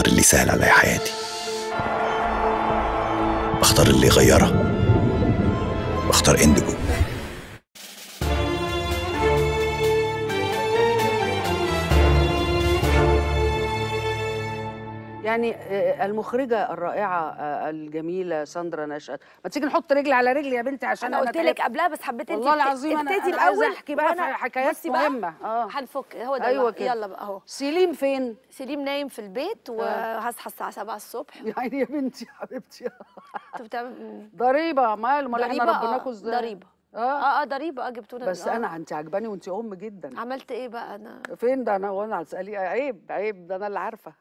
بختار اللي يسهل عليا حياتي بختار اللي يغيرها بختار اندجو يعني آه، المخرجة الرائعة آه، الجميلة ساندرا نشأت ما تيجي نحط رجل على رجل يا بنتي عشان انا قلت لك تعبت. قبلها بس حبيت انت والله العظيم أنا- ابتدي أنا عايزة الاول أحكي بقى في وأنا- حكايات بصي بقى، مهمة. آه. هنفك هو ده أيوة بقى. كده. يلا بقى اهو سليم فين؟ سليم نايم في البيت وهصحى الساعه 7 الصبح يعني يا بنتي حبيبتي انت بتعمل ضريبة مال امال احنا ضريبة؟ ربناكوا آه، ازاي؟ ضريبة. اه اه اه ضريبه اه جبتونا بس آه. انا انت عجباني وانت ام جدا عملت ايه بقى انا فين ده انا وانا هتسالي عيب عيب ده انا اللي عارفه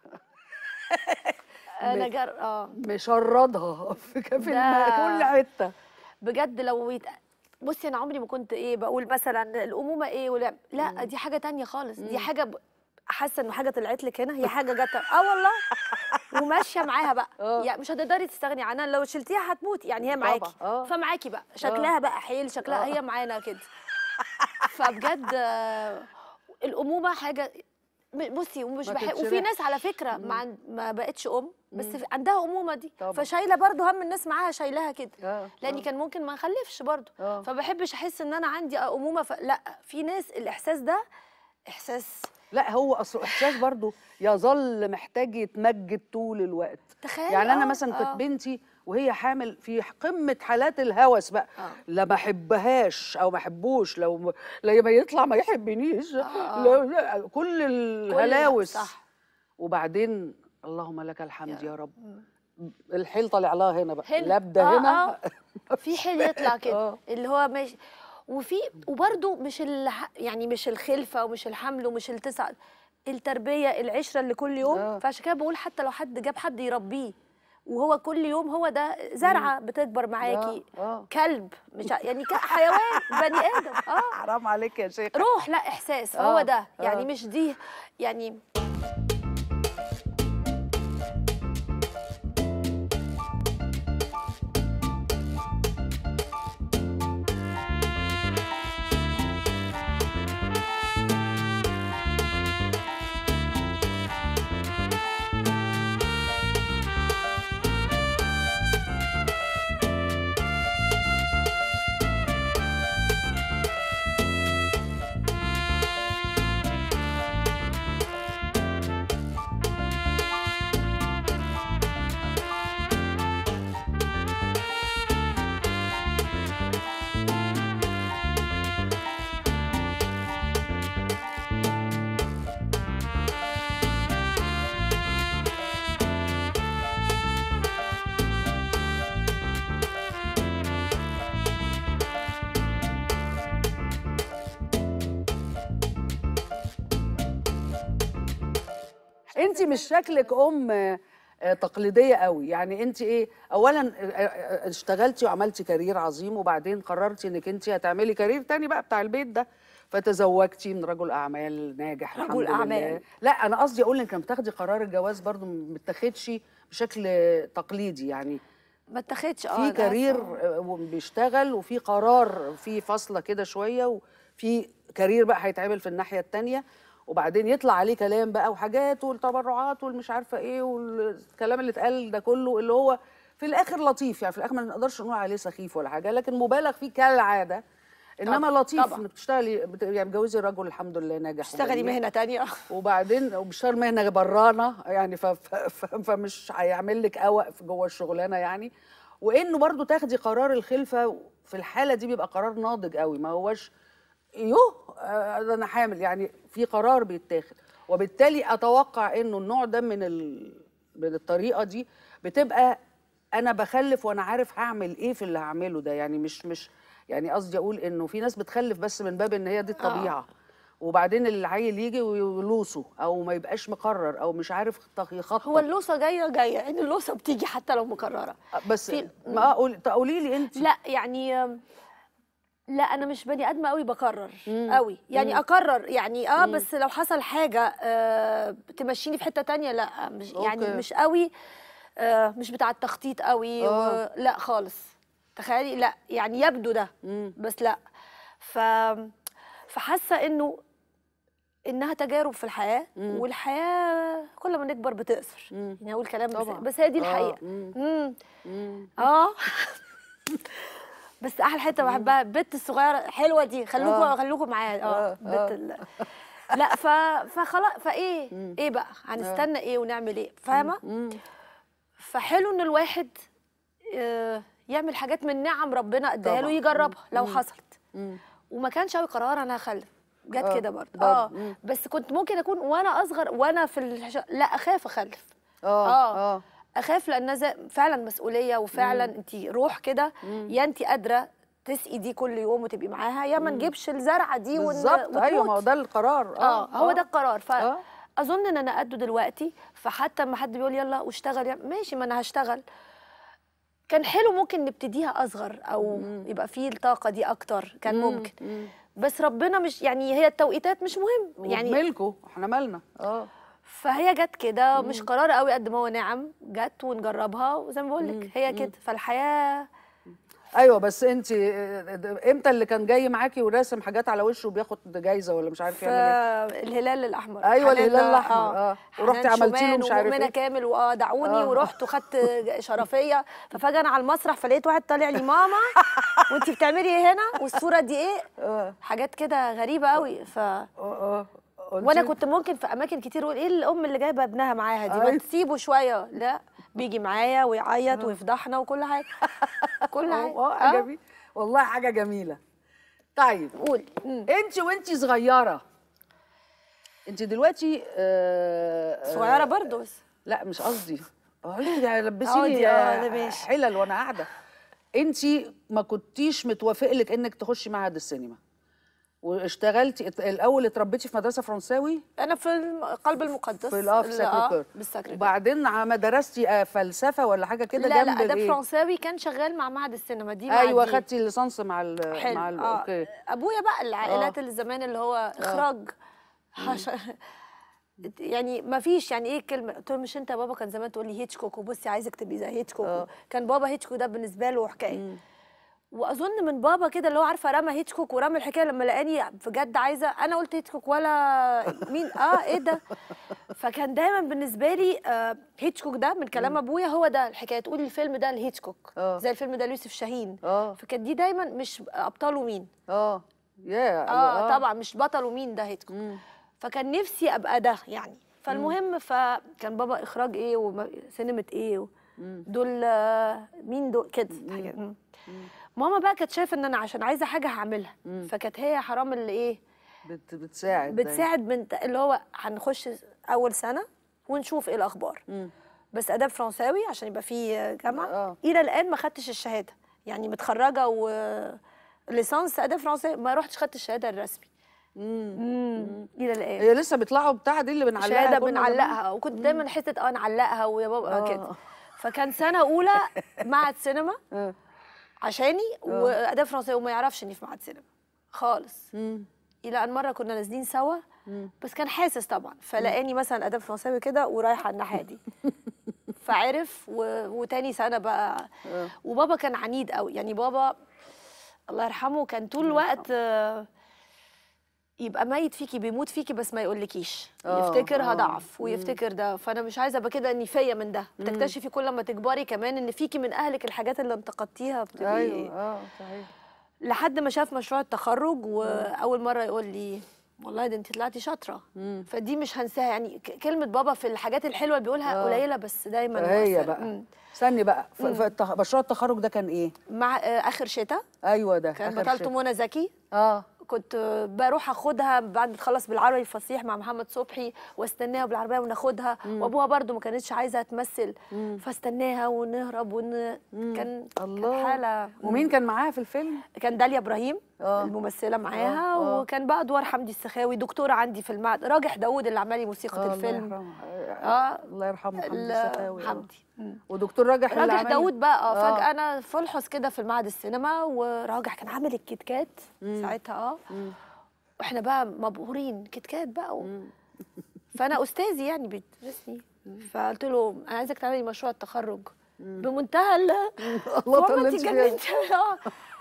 انا جر اه مشردها في في ده- الم- كل حته بجد لو يت... بصي انا عمري ما كنت ايه بقول مثلا الامومه ايه ولا لا دي حاجه تانية خالص دي حاجه ب... حاسه انه حاجه طلعت لك هنا هي حاجه جت اه والله وماشيه معاها بقى آه. يعني مش هتقدري تستغني عنها لو شلتيها هتموت يعني هي معاكي طبعا، آه. فمعاكي بقى شكلها بقى حيل شكلها هي معانا كده فبجد آه، الامومه حاجه م- بصي ومش ما بحب وفي تتشرحش. ناس على فكره ما, عن- ما بقتش ام بس في- عندها امومه دي طبعا. فشايله برضو هم الناس معاها شايلها كده آه، لاني آه. كان ممكن ما اخلفش برضو آه. فبحبش احس ان انا عندي امومه ف... لا في ناس الاحساس ده احساس لا هو اصل احساس برضو يظل محتاج يتمجد طول الوقت تخيل يعني انا آه، مثلا كنت آه. بنتي وهي حامل في قمه حالات الهوس بقى آه. لا ما احبهاش او ما احبوش لو م- لا ما يطلع ما يحبنيش آه. لا لا كل الهلاوس صح وبعدين اللهم لك الحمد يا يا رب الحيل طالع لها هنا بقى هنا. لابده آه، هنا آه. في حيل يطلع كده آه. اللي هو ماشي وفي وبرده مش الح... يعني مش الخلفه ومش الحمل ومش التسع التربيه العشره اللي كل يوم آه. فعشان كده بقول حتى لو حد جاب حد يربيه وهو كل يوم هو ده زرعه بتكبر معاكي آه، آه. كلب مش ع- يعني ك- حيوان بني ادم اه حرام عليك يا شيخ روح لا احساس آه، هو ده يعني آه. مش دي يعني انت مش شكلك ام آه، تقليديه قوي يعني انت ايه اولا آه، آه، اشتغلتي وعملتي كارير عظيم وبعدين قررتي انك انت هتعملي كارير تاني بقى بتاع البيت ده فتزوجتي من رجل اعمال ناجح رجل الحمد لله. أعمال. لا انا قصدي اقول انك لما بتاخدي قرار الجواز برضو ما بتاخدش بشكل تقليدي يعني ما اتاخدش اه في ده كارير صح. آه، بيشتغل وفي قرار في فاصله كده شويه وفي كارير بقى هيتعمل في الناحيه التانية وبعدين يطلع عليه كلام بقى وحاجات والتبرعات والمش عارفه ايه والكلام اللي اتقال ده كله اللي هو في الاخر لطيف يعني في الاخر ما نقدرش نقول عليه سخيف ولا حاجه لكن مبالغ فيه كالعاده انما طبعا، لطيف طبعا. انك بتشتغلي بت- يعني متجوزي رجل الحمد لله ناجح اشتغلي وجميل. مهنه تانية وبعدين وبيشتغل مهنه برانه يعني ف... ف... ف... فمش هيعمل لك قوق في جوه الشغلانه يعني وانه برضو تاخدي قرار الخلفه في الحاله دي بيبقى قرار ناضج قوي ما هوش يوه آه، ده انا حامل يعني في قرار بيتاخد وبالتالي اتوقع انه النوع ده من ال... من الطريقه دي بتبقى انا بخلف وانا عارف هعمل ايه في اللي هعمله ده يعني مش مش يعني قصدي اقول انه في ناس بتخلف بس من باب ان هي دي الطبيعه وبعدين العيل يجي ويلوصه او ما يبقاش مقرر او مش عارف يخط- يخطط هو اللوصه جايه جايه يعني اللوصه بتيجي حتى لو مكرره بس في- ما اقول قولي لي انت لا يعني آم، لا انا مش بني ادمه قوي بكرر قوي يعني اقرر يعني اه بس لو حصل حاجه آه تمشيني في حته تانية لا مش يعني أوكي. مش قوي آه مش بتاع التخطيط قوي آه. و... لا خالص تخيلي لا يعني يبدو ده بس لا ف فحاسه انه انها تجارب في الحياه مم. والحياه كل ما نكبر بتقصر مم. يعني اقول كلام بس, طبعا. بس هي دي آه، الحقيقه مم. مم. مم. اه بس احلى حته بحبها البت الصغيره حلوه دي خلوكم آه. خلوكم معايا آه، اه بنت ال... لا ف... فخلاص فايه مم. ايه بقى هنستنى ايه ونعمل ايه فاهمه مم. فحلو ان الواحد آه، يعمل حاجات من نعم ربنا اداها له طبعاً. يجربها لو مم. حصلت مم. وما كانش قوي قرار انا هخلف جت آه، كده برضه برضه. اه مم. بس كنت ممكن اكون وانا اصغر وانا في الحش... لا اخاف اخلف اه آه. اه اخاف لان زي- فعلا مسؤوليه وفعلا انت روح كده يا انت قادره تسقي دي كل يوم وتبقي معاها يا ما نجيبش الزرعه دي ون- بالظبط ايوه ما هو وتموت. ده القرار اه هو ده القرار ف آه. اظن ان انا قده دلوقتي فحتى لما حد بيقول يلا واشتغل يعني ماشي ما انا هشتغل كان حلو ممكن نبتديها اصغر او يبقى فيه الطاقه دي اكتر كان مم. ممكن مم. بس ربنا مش يعني هي التوقيتات مش مهم يعني ملكه احنا مالنا اه فهي جت كده مش قرار قوي قد ما هو نعم جت ونجربها وزي ما بقول لك هي كده فالحياه ايوه بس انت امتى اللي كان جاي معاكي وراسم حاجات على وشه وبياخد جايزه ولا مش عارف في يعمل ايه الهلال الاحمر أيوة، حنان الهلال ده، الأحمر، آه. ورحتي حنان عملتي له شومان مش عارف ومؤمنة إيه. كامل واه دعوني آه. ورحت وخدت شرفيه ففجاه انا على المسرح فلقيت واحد طالع لي ماما وانت بتعملي ايه هنا والصوره دي ايه اه حاجات كده غريبه قوي ف اه اه قلتي- وانا كنت ممكن في اماكن كتير اقول ايه الام اللي جايبه ابنها معاها دي ما أيوة. تسيبه شويه لا بيجي معايا ويعيط ويفضحنا وكل حاجه كل حاجه اه آه. حاجه والله حاجه جميله طيب قولي مم. انت وانت صغيره انت دلوقتي آه آه، صغيره برضه بس لا مش قصدي اه انت اه لبسيني دي- اه آه، ده ماشي. حلل وانا قاعده انت ما كنتيش متوافق لك انك تخشي معهد السينما واشتغلتي ات- الاول اتربيتي في مدرسه فرنساوي انا في الم- قلب المقدس في الاه في اللي- ساكرو كور بالساكرو كور. وبعدين عم درستي آه، فلسفه ولا حاجه كده لا جنب لا اداب الإيه؟ فرنساوي كان شغال مع معهد السينما دي مع ايوه دي. خدتي الليسانس مع ال حلو مع ال آه. اوكي ابويا بقى العائلات اللي زمان اللي هو اخراج حش... يعني ما فيش يعني ايه الكلمه قلت له مش انت يا بابا كان زمان تقول لي هيتشكوك وبصي عايزك تبقي زي هيتشكوك آه. كان بابا هيتشكوك ده بالنسبه له حكايه واظن من بابا كده اللي هو عارفه رمى هيتشكوك ورمى الحكايه لما لقاني بجد عايزه انا قلت هيتشكوك ولا مين اه ايه ده فكان دايما بالنسبه لي آه هيتشكوك ده من كلام ابويا هو ده الحكايه تقولي الفيلم ده لهيتشكوك آه. زي الفيلم ده ليوسف شاهين اه فكانت دي دايما مش ابطاله مين اه يا اه طبعا مش بطله مين ده هيتكوك مم. فكان نفسي ابقى ده يعني فالمهم فكان بابا اخراج ايه وسينما ايه و... دول آه، مين دول كده حاجة. مم. ماما بقى كانت شايفه ان انا عشان عايزه حاجه هعملها فكانت هي حرام اللي ايه بت بتساعد دايما. بتساعد بنت اللي هو هنخش اول سنه ونشوف ايه الاخبار مم. بس اداب فرنساوي عشان يبقى فيه جامعه آه. الى الان ما خدتش الشهاده يعني متخرجه و ليسانس اداب فرنساوي ما رحتش خدت الشهاده الرسمي مم. امم الى الان هي لسه بيطلعوا بتاع دي اللي بنعلقها شهاده كنا بنعلقها وكنت دايما حته اه نعلقها ويا بابا آه. كده فكان سنه اولى معهد سينما آه. عشاني واداب فرنساوي وما يعرفش اني في معهد سينما خالص مم. الى ان مره كنا نازلين سوا مم. بس كان حاسس طبعا فلقاني مثلا اداب فرنساوي كده ورايحه على الناحيه دي فعرف و... وتاني سنه بقى آه. وبابا كان عنيد قوي يعني بابا الله يرحمه كان طول الوقت آه، يبقى ميت فيكي بيموت فيكي بس ما يقولكيش آه، يفتكرها آه. ضعف ويفتكر ده فانا مش عايزه ابقى كده اني فيا من ده بتكتشفي كل ما تكبري كمان ان فيكي من اهلك الحاجات اللي انتقدتيها بتبقي ايوه اه صحيح لحد ما شاف مشروع التخرج واول مره يقول لي والله ده انت طلعتي شاطره مم. فدي مش هنساها يعني ك- كلمه بابا في الحاجات الحلوه اللي بيقولها آه. قليله بس دايما هي مؤثرة. بقى مم. استني بقى ف- فالتخ- مشروع التخرج ده كان ايه مع آه، اخر شتاء ايوه ده كان آخر بطلته شيء. منى زكي اه كنت آه، بروح اخدها بعد ما تخلص بالعربي الفصيح مع محمد صبحي واستناها بالعربيه وناخدها وابوها برضو ما كانتش عايزه تمثل فاستناها ونهرب ون كان الله. كان حاله ومين كان معاها في الفيلم كان داليا ابراهيم آه. الممثله معاها آه، آه. وكان بقى ادوار حمدي السخاوي دكتوره عندي في المعهد راجح داوود اللي عمل لي موسيقى آه، الله الفيلم يرحمه اه الله يرحمه حمدي ال- السخاوي آه. حمدي مم. ودكتور راجح اللي راجح عمل- داوود بقى اه آه. فجاه انا فلحص كده في المعهد السينما وراجح كان عامل الكيت كات ساعتها اه واحنا بقى مبهورين كيت كات بقى و... فانا استاذي يعني بيدرسني فقلت له انا عايزك تعملي مشروع التخرج بمنتهى ال الله ماما طلعت انت فيها. جننتي اه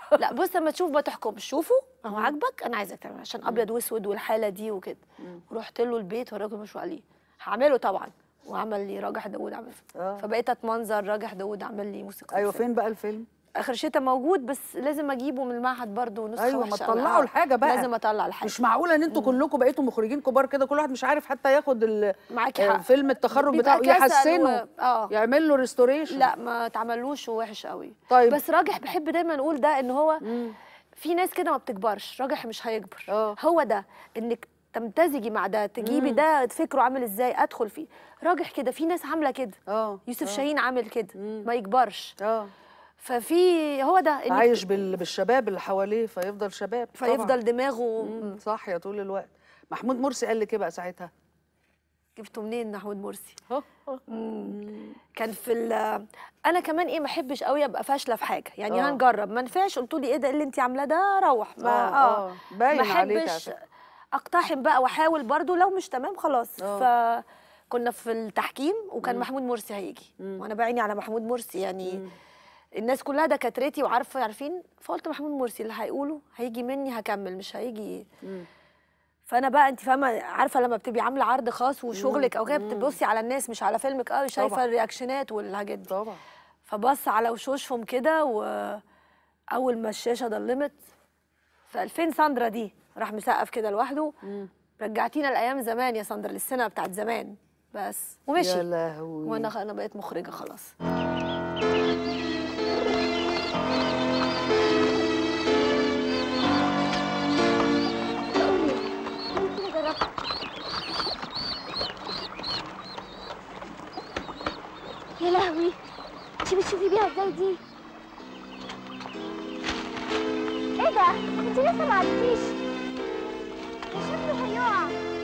لا بص لما تشوف ما تحكمش شوفه اهو عاجبك انا عايزك تعمل عشان ابيض واسود والحاله دي وكده رحت له البيت وراجل مش عليه هعمله طبعا وعمل لي راجح داوود عمل آه. فبقيت اتمنظر راجح داوود عمل لي موسيقى ايوه الفيلم. فين بقى الفيلم اخر شتاء موجود بس لازم اجيبه من المعهد برضه نسخه ايوه ما وحشة أوي. تطلعوا آه، الحاجه بقى لازم اطلع الحاجه مش معقوله ان انتوا كلكم بقيتوا مخرجين كبار كده كل واحد مش عارف حتى ياخد ال- معاكي آه، حق فيلم التخرج بيبقى بتاعه كسل يحسنه و- اه يعمل له ريستوريشن لا ما تعملوش وحش قوي طيب. بس راجح بحب دايما اقول ده ان هو في ناس كده ما بتكبرش راجح مش هيكبر آه. هو ده انك تمتزجي مع ده تجيبي ده فكره عامل ازاي ادخل فيه راجح كده في ناس عامله كده اه يوسف شاهين عامل كده ما يكبرش اه ففي هو ده انك عايش بال... بالشباب اللي حواليه فيفضل شباب طبعاً. فيفضل دماغه مم، صح يا طول الوقت محمود مرسي قال لك ايه بقى ساعتها جبته منين محمود مرسي اه كان في ال انا كمان ايه ما احبش قوي ابقى فاشله في حاجه يعني آه. هنجرب ما نفعش قلت لي ايه ده اللي انت عاملاه ده روح ما آه، اه, آه. باين ما عليك على احبش فكرة. اقتحم بقى واحاول برضو لو مش تمام خلاص آه. فكنا في التحكيم وكان محمود مرسي هيجي وانا بعيني على محمود مرسي يعني الناس كلها دكاترتي وعارفه عارفين فقلت محمود مرسي اللي هيقوله هيجي مني هكمل مش هيجي فانا بقى انت فاهمه عارفه لما بتبقي عامله عرض خاص وشغلك او كده بتبصي على الناس مش على فيلمك قوي شايفه طبعا. الرياكشنات والحاجات دي طبعا فبص على وشوشهم كده واول ما الشاشه ضلمت في 2000 ساندرا دي راح مسقف كده لوحده رجعتينا لايام زمان يا ساندرا للسنه بتاعت زمان بس يا ومشي لهوي وانا انا بقيت مخرجه خلاص يا لهوي انت بتشوفي بيها ازاي دي ايه ده انت لسه ما عرفتيش ده شكله هيقع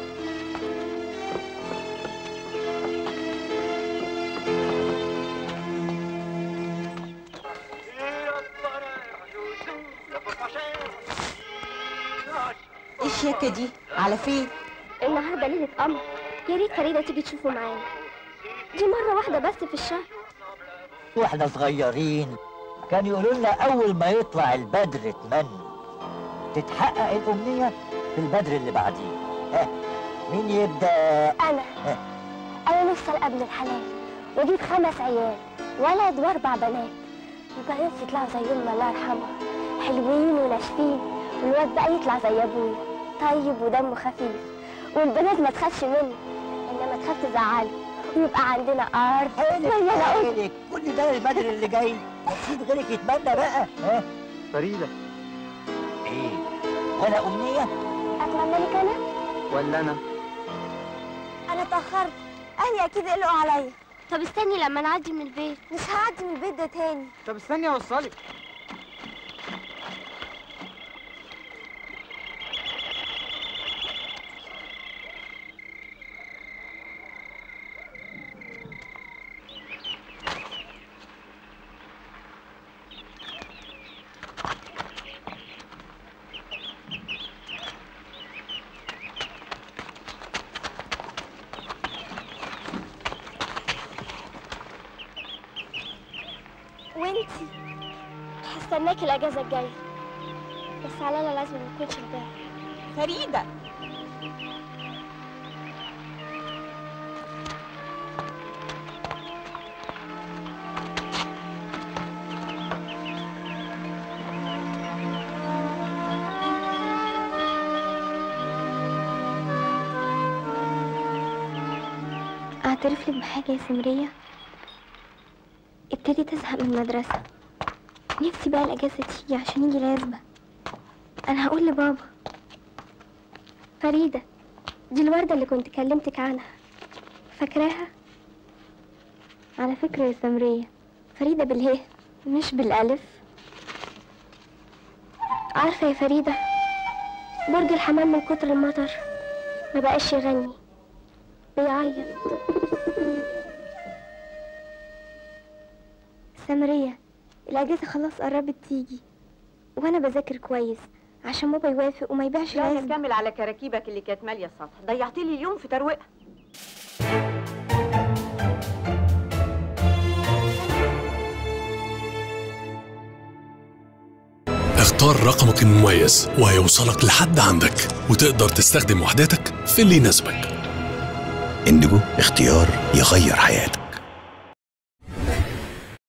ايه الشياكه دي على فين النهارده ليله قمر يا ريت فريده تيجي تشوفه معانا دي مره واحده بس في الشهر واحنا صغيرين كان يقولوا لنا اول ما يطلع البدر اتمنى تتحقق الامنيه في البدر اللي بعديه ها مين يبدا انا انا نفسي ابقى ابن الحلال واجيب خمس عيال ولد واربع بنات البنات يطلعوا زيهم الله يرحمه حلوين وناشفين والواد بقى يطلع زي ابويا طيب ودمه خفيف والبنات ما تخافش منه انما تخاف تزعله ويبقى عندنا ارض حيلك زي ما قلت حيلك كل ده البدر اللي جاي نسيب غيرك يتمنى بقى ها فريدة ايه ولا امنيه اتمنى لك انا ولا أنا انا اتاخرت اهلي اكيد قلقوا عليا طب استني لما نعدي من البيت مش هعدي من البيت ده تاني طب استني أوصلك وانتي هستناكي الاجازه الجايه بس على انا لازم ما اكونش امبارح فريده اعترف لك بحاجه يا سمريه ابتديت ازهق من المدرسه نفسي بقى الاجازه تيجي عشان يجي العزبه انا هقول لبابا فريده دي الورده اللي كنت كلمتك عنها فاكراها على فكره يا سمريه فريده بالهه مش بالالف عارفه يا فريده برج الحمام من كتر المطر ما بقاش يغني بيعيط سمرية الأجازة خلاص قربت تيجي وأنا بذاكر كويس عشان بابا يوافق وما يبيعش لا العزبة نكمل على كراكيبك اللي كانت ماليه السطح ضيعت لي اليوم في ترويقها اختار رقمك المميز وهيوصلك لحد عندك وتقدر تستخدم وحداتك في اللي يناسبك اندجو اختيار يغير حياتك